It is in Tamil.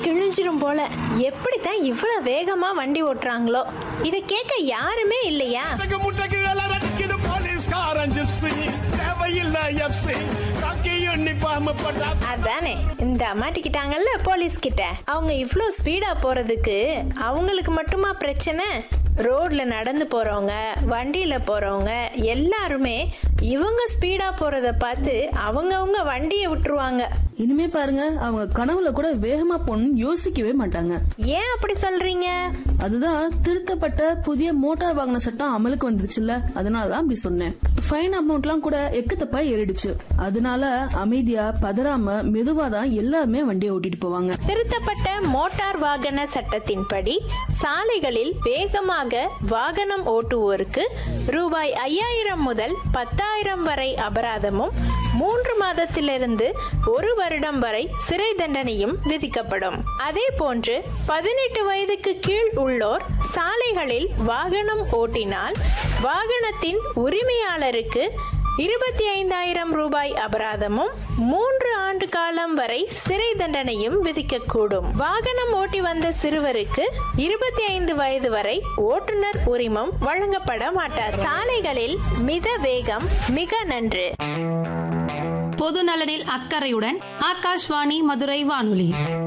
கிழிஞ்சிரும் போல எப்படித்தான் இவ்வளவு வேகமா வண்டி ஓட்டுறாங்களோ இதை கேட்க யாருமே இல்லையா முட்டைக்கு முட்டைக்கு வேலை அடிக்குது போலீஸ்காரன் ஜிப்ஸி தேவையில்லை எப்சி காக்கி யூனிஃபார்ம் போட்டா அதானே இந்த மாட்டிக்கிட்டாங்கல்ல போலீஸ் கிட்ட அவங்க இவ்வளோ ஸ்பீடா போறதுக்கு அவங்களுக்கு மட்டுமா பிரச்சனை ரோட்ல நடந்து போறவங்க வண்டியில போறவங்க எல்லாருமே இவங்க ஸ்பீடா போறத பார்த்து அவங்கவங்க வண்டியை விட்டுருவாங்க இனிமே பாருங்க அவங்க கனவுல கூட வேகமா போகணும்னு யோசிக்கவே மாட்டாங்க ஏன் அப்படி சொல்றீங்க அதுதான் திருத்தப்பட்ட புதிய மோட்டார் வாகன சட்டம் அமலுக்கு வந்துருச்சுல்ல அதனாலதான் அப்படி சொன்னேன் ஃபைன் அமௌண்ட்லாம் கூட எக்கத்தப்பா ஏறிடுச்சு அதனால அமைதியா பதறாம மெதுவா தான் எல்லாருமே வண்டியை ஓட்டிட்டு போவாங்க திருத்தப்பட்ட மோட்டார் வாகன சட்டத்தின்படி சாலைகளில் வேகமாக வாகனம் ஓட்டுவோருக்கு ரூபாய் ஐயாயிரம் முதல் பத்தாயிரம் வரை அபராதமும் மூன்று மாதத்திலிருந்து ஒரு வருடம் வரை சிறை தண்டனையும் விதிக்கப்படும் அதே போன்று பதினெட்டு வயதுக்கு கீழ் உள்ளோர் சாலைகளில் வாகனம் ஓட்டினால் வாகனத்தின் உரிமையாளருக்கு இருபத்தி ஐந்தாயிரம் ரூபாய் அபராதமும் மூன்று ஆண்டு காலம் வரை சிறை தண்டனையும் விதிக்கக்கூடும் வாகனம் ஓட்டி வந்த சிறுவருக்கு இருபத்தி ஐந்து வயது வரை ஓட்டுநர் உரிமம் வழங்கப்பட மாட்டார் சாலைகளில் மித வேகம் மிக நன்று பொது நலனில் அக்கறையுடன் ஆகாஷ்வாணி மதுரை வானொலி